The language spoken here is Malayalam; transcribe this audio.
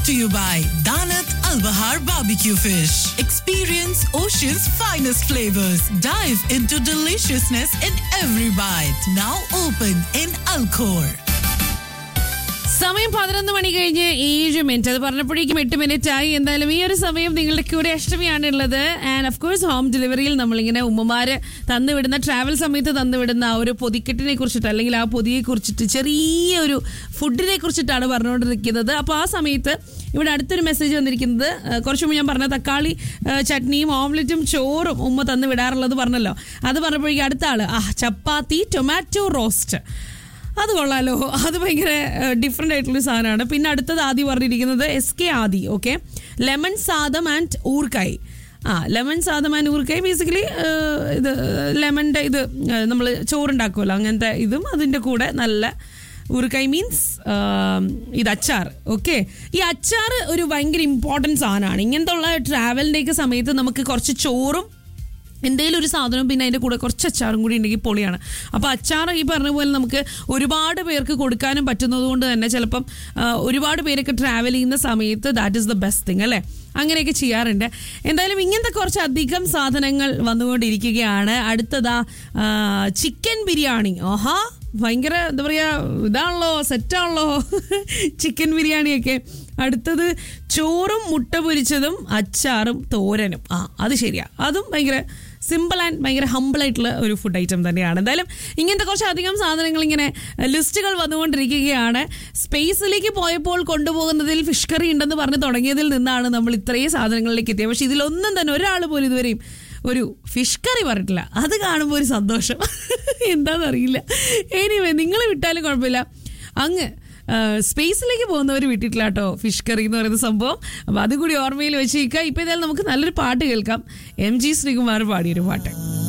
brought to you by Danat Al Bahar Barbecue Fish. Experience ocean's finest flavors. Dive into deliciousness in every bite. Now open in Alcor. സമയം പതിനൊന്ന് മണി കഴിഞ്ഞ് ഏഴ് മിനിറ്റ് അത് പറഞ്ഞപ്പോഴേക്കും എട്ട് മിനിറ്റ് ആയി എന്തായാലും ഈ ഒരു സമയം നിങ്ങളുടെ കൂടെ അഷ്ടമിയാണ് ഉള്ളത് ആൻഡ് ഓഫ് കോഴ്സ് ഹോം ഡെലിവറിയിൽ നമ്മളിങ്ങനെ ഉമ്മമാര് തന്നുവിടുന്ന ട്രാവൽ സമയത്ത് തന്നുവിടുന്ന ആ ഒരു പൊതിക്കെട്ടിനെ കുറിച്ചിട്ട് അല്ലെങ്കിൽ ആ പൊതിയെ കുറിച്ചിട്ട് ചെറിയൊരു ഫുഡിനെ കുറിച്ചിട്ടാണ് പറഞ്ഞുകൊണ്ടിരിക്കുന്നത് അപ്പോൾ ആ സമയത്ത് ഇവിടെ അടുത്തൊരു മെസ്സേജ് വന്നിരിക്കുന്നത് ആ, കുറച്ച് മുമ്പ് ഞാൻ പറഞ്ഞ തക്കാളി ആ, ചട്നിയും ഓംലെറ്റും ചോറും ഉമ്മ തന്നു വിടാറുള്ളത് പറഞ്ഞല്ലോ അത് പറഞ്ഞപ്പോഴേക്കും അടുത്ത ആള് ആ ചപ്പാത്തി ടൊമാറ്റോ റോസ്റ്റ് അത് കൊള്ളാലോ അത് ഭയങ്കര ഡിഫറെൻ്റ് ആയിട്ടുള്ള സാധനമാണ് പിന്നെ അടുത്തത് ആദ്യം പറഞ്ഞിരിക്കുന്നത് S K Aadi okay lemon സാദം ആൻഡ് ഊർക്കായ് ആ ലെമൺ സാദം ആൻഡ് ഊർക്കായ് ബേസിക്കലി ഇത് ലെമണിൻ്റെ ഇത് നമ്മൾ ചോറുണ്ടാക്കുമല്ലോ അങ്ങനത്തെ ഇതും അതിൻ്റെ കൂടെ നല്ല ഊർക്കായ് മീൻസ് ഇത് അച്ചാർ ഓക്കെ ഈ അച്ചാർ ഒരു ഭയങ്കര ഇമ്പോർട്ടൻറ്റ് സാധനമാണ് ഇങ്ങനത്തെ ഉള്ള ട്രാവലിൻ്റെയൊക്കെ സമയത്ത് നമുക്ക് കുറച്ച് ചോറും എന്തെങ്കിലും ഒരു സാധനം പിന്നെ അതിൻ്റെ കൂടെ കുറച്ച് അച്ചാറും കൂടി ഉണ്ടെങ്കിൽ പൊളിയാണ് അപ്പോൾ അച്ചാർ ഈ പറഞ്ഞ പോലെ നമുക്ക് ഒരുപാട് പേർക്ക് കൊടുക്കാനും പറ്റുന്നത് കൊണ്ട് തന്നെ ചിലപ്പം ആ, ഒരുപാട് പേരൊക്കെ ട്രാവൽ ചെയ്യുന്ന സമയത്ത് that is the best thing അല്ലേ അങ്ങനെയൊക്കെ ചെയ്യാറുണ്ട് എന്തായാലും ഇങ്ങനത്തെ കുറച്ച് അധികം സാധനങ്ങൾ വന്നുകൊണ്ടിരിക്കുകയാണ് അടുത്തതാ ചിക്കൻ ബിരിയാണി ആഹാ ഭയങ്കര എന്താ പറയുക ഇതാണല്ലോ സെറ്റാണല്ലോ ചിക്കൻ ബിരിയാണിയൊക്കെ അടുത്തത് ചോറും മുട്ട പൊരിച്ചതും അച്ചാറും തോരനും ആ അത് ശരിയാ അതും ഭയങ്കര സിമ്പിൾ ആൻഡ് ഭയങ്കര ഹമ്പിൾ ആയിട്ടുള്ള ഒരു ഫുഡ് ഐറ്റം തന്നെയാണ് എന്തായാലും ഇങ്ങനത്തെ കുറച്ച് അധികം സാധനങ്ങൾ ഇങ്ങനെ ലിസ്റ്റുകൾ വന്നുകൊണ്ടിരിക്കുകയാണ് സ്പേസിലേക്ക് പോയപ്പോൾ കൊണ്ടുപോകുന്നതിൽ ഫിഷ് കറി ഉണ്ടെന്ന് പറഞ്ഞ് തുടങ്ങിയതിൽ നിന്നാണ് നമ്മൾ ഇത്രയും സാധനങ്ങളിലേക്ക് എത്തിയത് പക്ഷെ ഇതിലൊന്നും തന്നെ ഒരാൾ പോലും ഇതുവരെയും ഒരു ഫിഷ് കറി പറഞ്ഞിട്ടില്ല അത് കാണുമ്പോൾ ഒരു സന്തോഷം എന്താണെന്നറിയില്ല എനിവേ നിങ്ങൾ വിട്ടാലും കുഴപ്പമില്ല അങ്ങ് ആ, സ്പേസിലേക്ക് പോകുന്നവർ വിട്ടിട്ടില്ല കേട്ടോ ഫിഷ് കറി എന്ന് പറയുന്ന സംഭവം അപ്പോൾ അതുകൂടി ഓർമ്മയിൽ വെച്ചേക്കുക ഇപ്പോൾ ഏതായാലും നമുക്ക് നല്ലൊരു പാട്ട് കേൾക്കാം എം ജി ശ്രീകുമാർ പാടിയൊരു പാട്ട്